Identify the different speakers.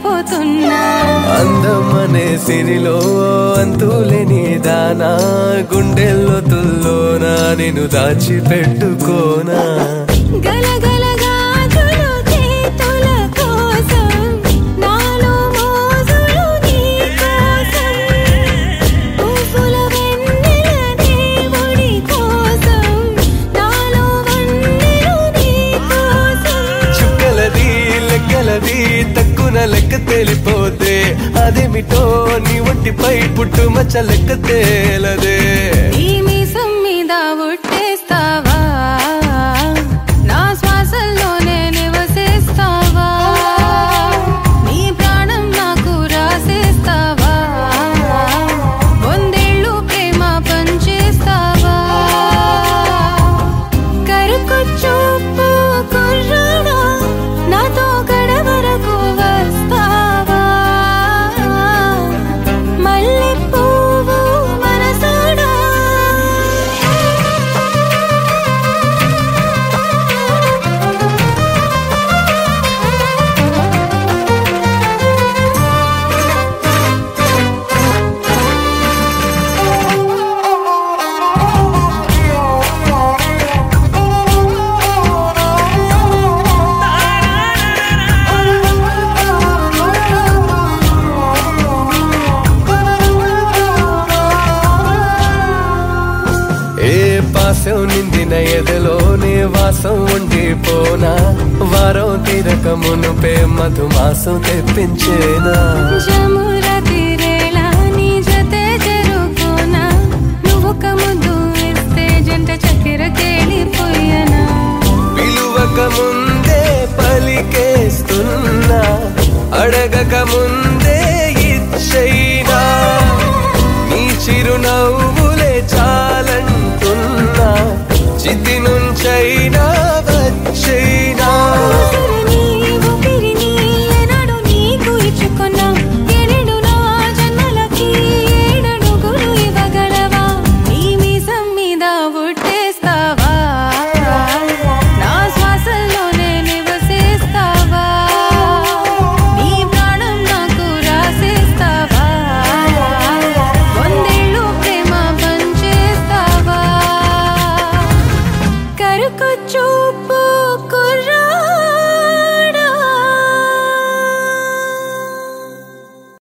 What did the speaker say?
Speaker 1: అయిపోతున్నా
Speaker 2: అందం అనే సిరిలో అంతులేని దానా గుండెల్లో తుల్లోనా నేను దాచిపెట్టుకోనా
Speaker 1: గలగల గాజులు చేతుల కోసం నాలో మోజులు నీ కోసం పువ్వుల వెన్నెల దేవుడి కోసం నాలో వన్నెలు నీ కోసం
Speaker 2: చుక్కలది లెక్కలది తక్కున లెక్క తేలిపోతే అదేమిటో నీ ఒంటిపై పుట్టుమచ్చ లెక్క తేలదే
Speaker 1: ఈ మీసం మీద ఒట్టేస్తావా నా శ్వాసల్లోనే నివసిస్తావా నీ ప్రాణం నాకు రాసేస్తావా వందేళ్ళు ప్రేమ పంచేస్తావా కరుకొచ్చూపు కుర్రాడా నాతో గడవరకు వస్తావా మల్లె పువ్వు మనసాడా
Speaker 2: ఏ పాసం నిందిన ఎదలోనే వాసం ఉండిపోనా వారం తీరక మునుపే మధుమాసం తెప్పించేనా
Speaker 1: జముర తీరేలా నీ జతే జరుకోనా నువ్వొక ముద్దు ఇస్తే జంట చక్కెర కేళిపోయనా
Speaker 2: పిలువక ముందే పలికేస్తున్నా అడగక ముందే ఇచ్చై